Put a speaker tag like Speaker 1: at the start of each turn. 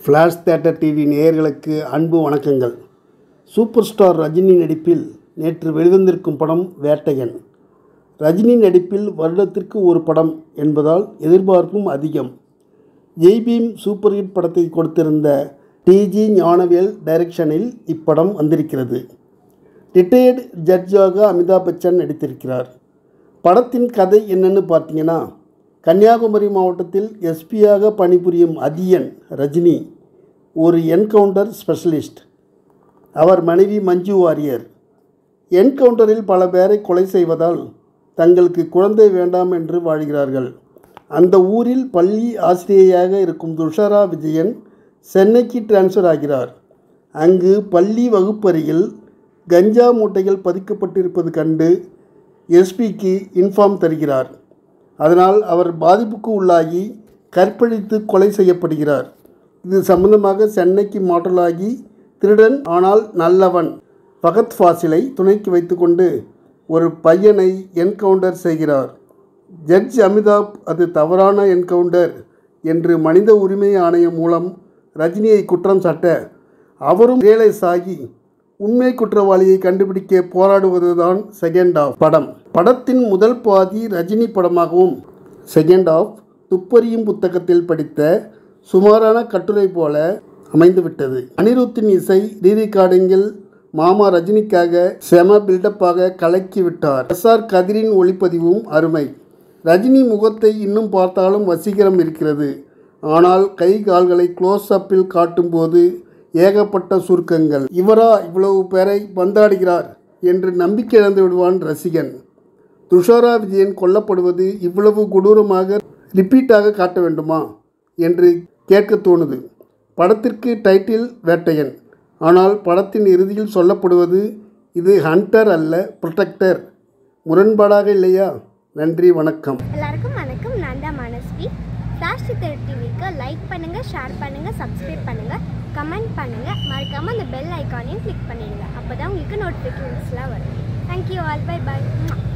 Speaker 1: flash theatre TV நேயர்களுக்கு அன்பு வணக்கங்கள் சூப்பர் ஸ்டார் ரஜினி நடிப்பில் நேற்று வெளிவந்திருக்கும் படம் வேட்டையன் ரஜினி நடிப்பில் வருடத்திற்கு ஒரு படம் என்பதால் எதிர்பார்ப்பும் அதிகம் ஜெய்பீம் சூப்பர் ஹிட் படத்தை கொடுத்திருந்த டிஜி ஞானவேல் டைரக்ஷனில் இப்படம் வந்திருக்கிறது ரிட்டையர்டு ஜட்ஜாக அமிதாப் பச்சன் நடித்திருக்கிறார் படத்தின் கதை என்னன்னு பார்த்தீங்கன்னா கன்னியாகுமரி மாவட்டத்தில் எஸ்பியாக பணிபுரியும் அதியன் ரஜினி ஒரு என்கவுண்டர் ஸ்பெஷலிஸ்ட் அவர் மனைவி மஞ்சு வாரியர் என்கவுண்டரில் பல பேரை கொலை செய்வதால் தங்களுக்கு குழந்தை வேண்டாம் என்று வாழ்கிறார்கள் அந்த ஊரில் பள்ளி ஆசிரியையாக இருக்கும் துஷாரா விஜயன் சென்னைக்கு டிரான்ஸ்ஃபர் ஆகிறார் அங்கு பள்ளி வகுப்பறையில் கஞ்சா மூட்டைகள் பதிக்கப்பட்டிருப்பது கண்டு எஸ்பிக்கு இன்ஃபார்ம் தருகிறார் அதனால் அவர் பாதிப்புக்கு உள்ளாகி கற்பழித்து கொலை செய்யப்படுகிறார் இது சம்பந்தமாக சென்னைக்கு மாற்றலாகி திருடன் ஆனால் நல்லவன் ஃபகத் ஃபாசிலை துணைக்கு வைத்துக்கொண்டு ஒரு பையனை என்கவுண்டர் செய்கிறார் ஜட்ஜ் அமிதாப் அது தவறான என்கவுண்டர் என்று மனித உரிமை ஆணையம் மூலம் ரஜினியை குற்றம் சாட்ட அவரும் ரியலைஸ் ஆகி உண்மை குற்றவாளியை கண்டுபிடிக்க போராடுவதுதான் செகண்ட் ஆஃப் படம் படத்தின் முதல் பாதி ரஜினி படமாகவும் செகண்ட் ஆஃப் துப்பறியும் புத்தகத்தில் படித்த சுமாரான கட்டுரை போல அமைந்துவிட்டது அனிருத்தின் இசை ரீரிகார்டிங்கில் மாமா ரஜினிக்காக செம பில்டப்பாக கலக்கி விட்டார் எஸ் ஆர் கதிரின் ஒளிப்பதிவும் அருமை ரஜினி முகத்தை இன்னும் பார்த்தாலும் வசீகரம் இருக்கிறது ஆனால் கை கால்களை க்ளோஸ் அப்பில் காட்டும்போது ஏகப்பட்ட சுருக்கங்கள் இவரா இவ்வளவு பேரை பந்தாடுகிறார் என்று நம்பிக்கை இழந்து விடுவான் ரசிகன் துஷாரா விஜயன் கொல்லப்படுவது இவ்வளவு கொடூரமாக ரிப்பீட்டாக காட்ட வேண்டுமா என்று கேட்க தோணுது படத்திற்கு டைட்டில் வேட்டையன் ஆனால் படத்தின் இறுதியில் சொல்லப்படுவது இது ஹண்டர் அல்ல ப்ரொடெக்டர் முரண்பாடாக இல்லையா நன்றி வணக்கம்
Speaker 2: எல்லாருக்கும் வணக்கம் நான் தான் மனஸ்வி ஃப்ளாஷ் சித்தர் டிவிக்கு லைக் பண்ணுங்கள் ஷேர் பண்ணுங்கள் சப்ஸ்கிரைப் பண்ணுங்கள் கமெண்ட் பண்ணுங்கள் மறக்காமல் அந்த பெல் ஐக்கானையும் கிளிக் பண்ணிடுங்க அப்போ தான் உங்களுக்கு நோட்டிஃபிகேஷன்ஸ்லாம் வரும் தேங்க்யூ ஆல் பை பை